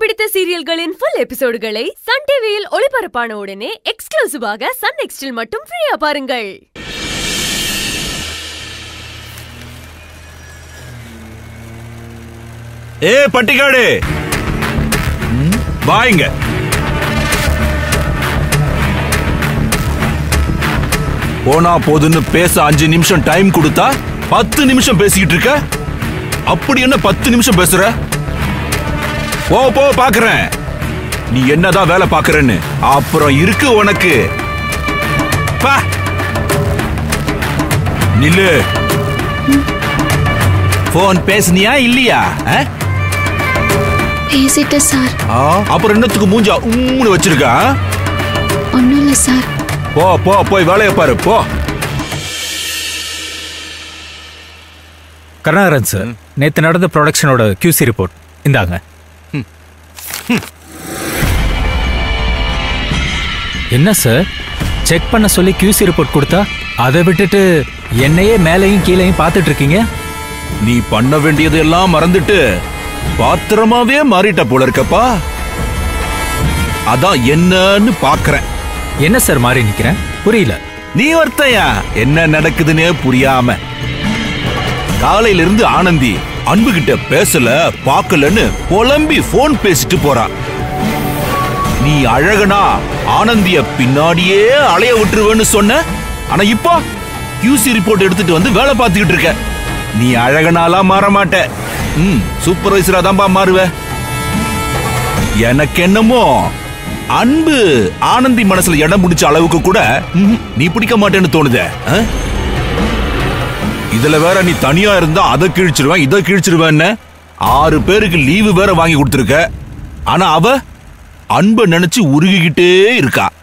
பிடித்த சீரியல்களின் full எபிசோடுகளை Sun டிவியில் ஒளிபரப்பான உடனே எக்ஸ்க்ளூசிவாக சன் நெக்ஸ்டில் மட்டும் ஃப்ரீயா பாருங்கள் ஏ பட்டிக்காடு ம், வாங்க போனா போதுன்னு பேச அஞ்சு நிமிஷம் டைம் கொடுத்தா பத்து நிமிஷம் பேசிக்கிட்டு இருக்க அப்படி என்ன பத்து நிமிஷம் பேசுற போ போ பாக்குறேன் நீ என்னதான் வேலை பாக்குறன்னு அப்புறம் இருக்கு உனக்கு பா நில்லு போன் பேசுனியா இல்லையா ஆ? பேசிட்டேன் சார் ஆ, அப்புறம் என்னத்துக்கு மூஞ்சா உம்முன்னு வச்சிருக்கா ஒன்றும் இல்லை சார் போ போ போய் வேலையை பாரு போ கருணாகரன் சார் நேத்து நடந்த ப்ரொடக்ஷனோட QC ரிப்போர்ட் இந்தாங்க என்ன சார் செக் பண்ண சொல்லி QC ரிப்போர்ட் கொடுத்தா அதை விட்டுட்டு என்னையே மேலையும் கீழையும் பார்த்துட்டு இருக்கீங்க நீ பண்ண வேண்டியது எல்லாம் மறந்துட்டு பாத்திரமாவே மாறிட்ட போல இருக்கப்பா அதான் என்னன்னு பாக்குறேன் என்ன சார் மாறி நிக்கிறேன் புரியல நீ ஒருத்தையா என்ன நடக்குதுன்னே புரியாம காலையில இருந்து ஆனந்தி அன்பு கிட்ட பேசல பாக்கலன்னு புலம்பி போன் பேசிட்டு போறா நீ அழகனா ஆனந்திய பின்னாடியே அலைய விட்டுருவேன்னு சொன்ன ஆனா இப்போ QC ரிப்போர்ட் எடுத்துட்டு வந்து வேலை பார்த்துக்கிட்டு இருக்க நீ அழகனாலாம் மாற மாட்ட ம் சூப்பர்வைசரா தான்பா மாறுவ எனக்கு என்னமோ அன்பு ஆனந்தி மனசுல இடம் பிடிச்ச அளவுக்கு கூட ம்ஹும், நீ பிடிக்க மாட்டேன்னு தோணுதே ஆ? இதுல வேற நீ தனியா இருந்தா அதை கிழிச்சிருவேன் இதை கிழிச்சிருவேன்னு ஆறு பேருக்கு லீவு வேற வாங்கி கொடுத்துருக்க ஆனா அவ அன்பை நினைச்சு உருகிக்கிட்டே இருக்கா